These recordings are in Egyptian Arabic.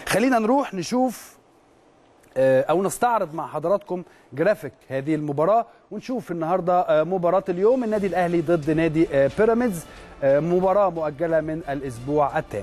خلينا نروح نشوف آه، او نستعرض مع حضراتكم جرافيك هذه المباراه ونشوف النهارده آه، مباراه اليوم النادي الاهلي ضد نادي آه، بيراميدز آه، مباراه مؤجله من الاسبوع الثاني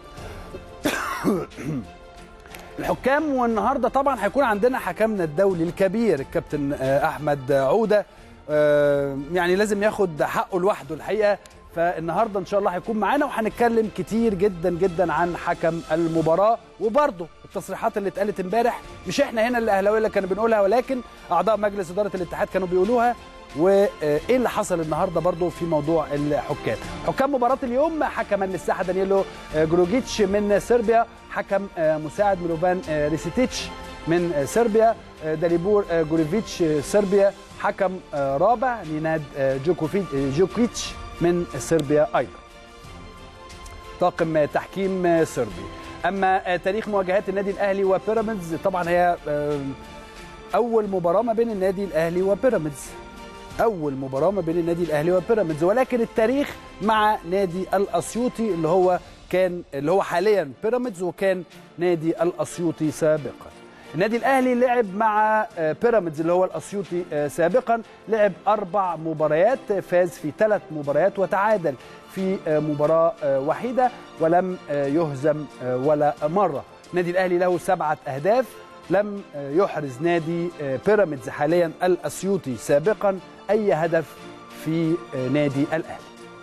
الحكام والنهارده طبعا هيكون عندنا حكمنا الدولي الكبير الكابتن آه، احمد عوده آه، يعني لازم ياخد حقه لوحده الحقيقه فالنهارده ان شاء الله هيكون معانا وهنتكلم كتير جدا جدا عن حكم المباراه وبرضه التصريحات اللي اتقالت امبارح مش احنا هنا الاهلاويه اللي كانوا بنقولها ولكن اعضاء مجلس اداره الاتحاد كانوا بيقولوها وايه اللي حصل النهارده برضه في موضوع الحكام حكام مباراه اليوم حكما للساحه دانييلو جروجيتش من صربيا حكم مساعد ميلوفان ريسيتيتش من صربيا داليبور جوريفيتش صربيا حكم رابع نيناد جوكوفيتش من صربيا ايضا طاقم تحكيم صربي اما تاريخ مواجهات النادي الاهلي وبيراميدز طبعا هي اول مباراه ما بين النادي الاهلي وبيراميدز اول مباراه ما بين النادي الاهلي وبيراميدز ولكن التاريخ مع نادي الاسيوطي اللي هو كان اللي هو حاليا بيراميدز وكان نادي الاسيوطي سابقا النادي الاهلي لعب مع بيراميدز اللي هو الاسيوطي سابقا لعب اربع مباريات فاز في ثلاث مباريات وتعادل في مباراه وحيده ولم يهزم ولا مره النادي الاهلي له سبعه اهداف لم يحرز نادي بيراميدز حاليا الاسيوطي سابقا اي هدف في نادي الاهلي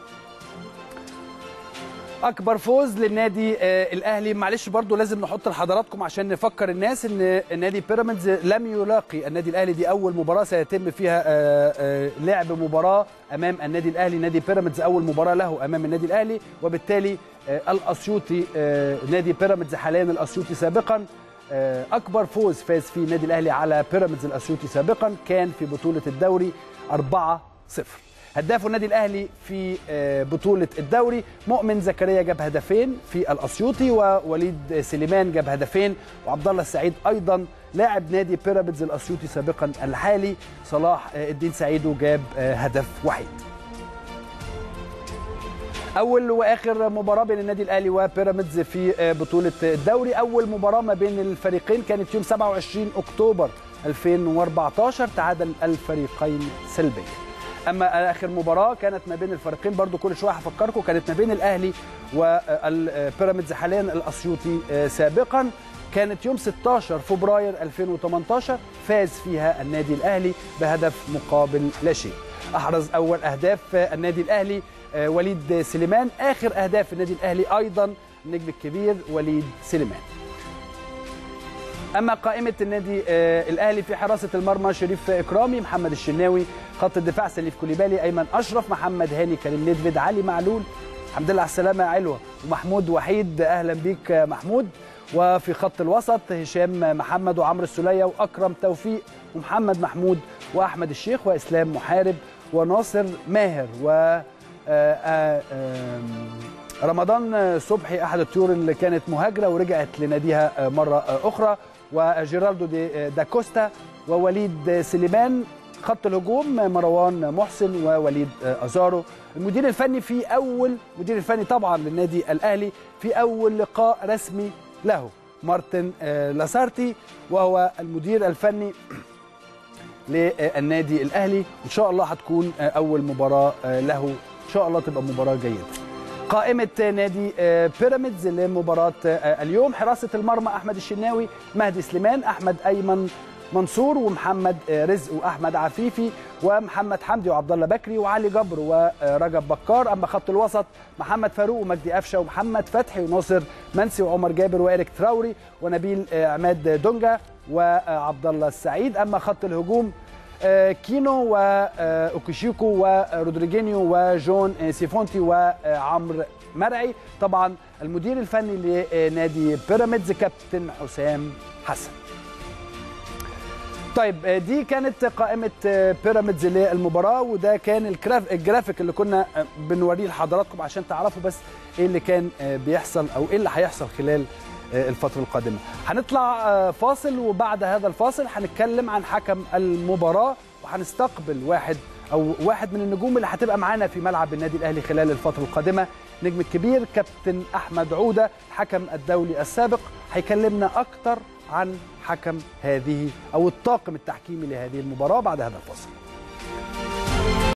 اكبر فوز للنادي الاهلي معلش برضو لازم نحط لحضراتكم عشان نفكر الناس ان نادي بيراميدز لم يلاقي النادي الاهلي دي اول مباراه سيتم فيها لعب مباراه امام النادي الاهلي نادي بيراميدز اول مباراه له امام النادي الاهلي وبالتالي الاسيوطي نادي بيراميدز حاليا الاسيوطي سابقا اكبر فوز فاز فيه النادي الاهلي على بيراميدز الاسيوطي سابقا كان في بطوله الدوري 4-0 هداف النادي الاهلي في بطوله الدوري مؤمن زكريا جاب هدفين في الاسيوطي ووليد سليمان جاب هدفين وعبد الله السعيد ايضا لاعب نادي بيراميدز الاسيوطي سابقا الحالي صلاح الدين سعيد وجاب هدف وحيد اول واخر مباراه بين النادي الاهلي وبيراميدز في بطوله الدوري اول مباراه ما بين الفريقين كانت يوم 27 اكتوبر 2014 تعادل الفريقين سلبيا اما اخر مباراه كانت ما بين الفريقين برضو كل شويه هفكركم كانت ما بين الاهلي والبيراميدز حاليا الاسيوطي سابقا كانت يوم 16 فبراير 2018 فاز فيها النادي الاهلي بهدف مقابل لا شيء احرز اول اهداف النادي الاهلي وليد سليمان اخر اهداف النادي الاهلي ايضا النجم الكبير وليد سليمان اما قائمه النادي الاهلي في حراسه المرمى شريف اكرامي محمد الشناوي خط الدفاع سليف كوليبالي ايمن اشرف محمد هاني كريم ندفد علي معلول الحمد لله على السلامه يا علوه ومحمود وحيد اهلا بيك محمود وفي خط الوسط هشام محمد وعمرو السوليه واكرم توفيق ومحمد محمود واحمد الشيخ واسلام محارب وناصر ماهر و رمضان صبحي احد الطيور اللي كانت مهاجره ورجعت لناديها مره اخرى وجيرالدو دي داكوستا ووليد سليمان خط الهجوم مروان محسن ووليد ازارو المدير الفني في اول مدير الفني طبعا للنادي الاهلي في اول لقاء رسمي له مارتن لاسارتي وهو المدير الفني للنادي الاهلي ان شاء الله هتكون اول مباراه له ان شاء الله تبقى مباراه جيده قائمة نادي بيراميدز لمباراة اليوم حراسة المرمى أحمد الشناوي مهدي سليمان أحمد أيمن منصور ومحمد رزق وأحمد عفيفي ومحمد حمدي وعبد الله بكري وعلي جبر ورجب بكار أما خط الوسط محمد فاروق ومجدي قفشة ومحمد فتحي وناصر منسي وعمر جابر وإيريك تراوري ونبيل عماد دونجا وعبد الله السعيد أما خط الهجوم كينو واوكيشيكو ورودريجينيو وجون سيفونتي وعمرو مرعي طبعا المدير الفني لنادي بيراميدز كابتن حسام حسن طيب دي كانت قائمة بيراميدز للمباراة وده كان الجرافيك اللي كنا بنوريه لحضراتكم عشان تعرفوا بس ايه اللي كان بيحصل او ايه اللي هيحصل خلال الفترة القادمة هنطلع فاصل وبعد هذا الفاصل هنتكلم عن حكم المباراة وهنستقبل واحد او واحد من النجوم اللي هتبقى معانا في ملعب النادي الاهلي خلال الفترة القادمة نجم الكبير كابتن احمد عوده الحكم الدولي السابق هيكلمنا اكتر عن حكم هذه او الطاقم التحكيمي لهذه المباراه بعد هذا الفصل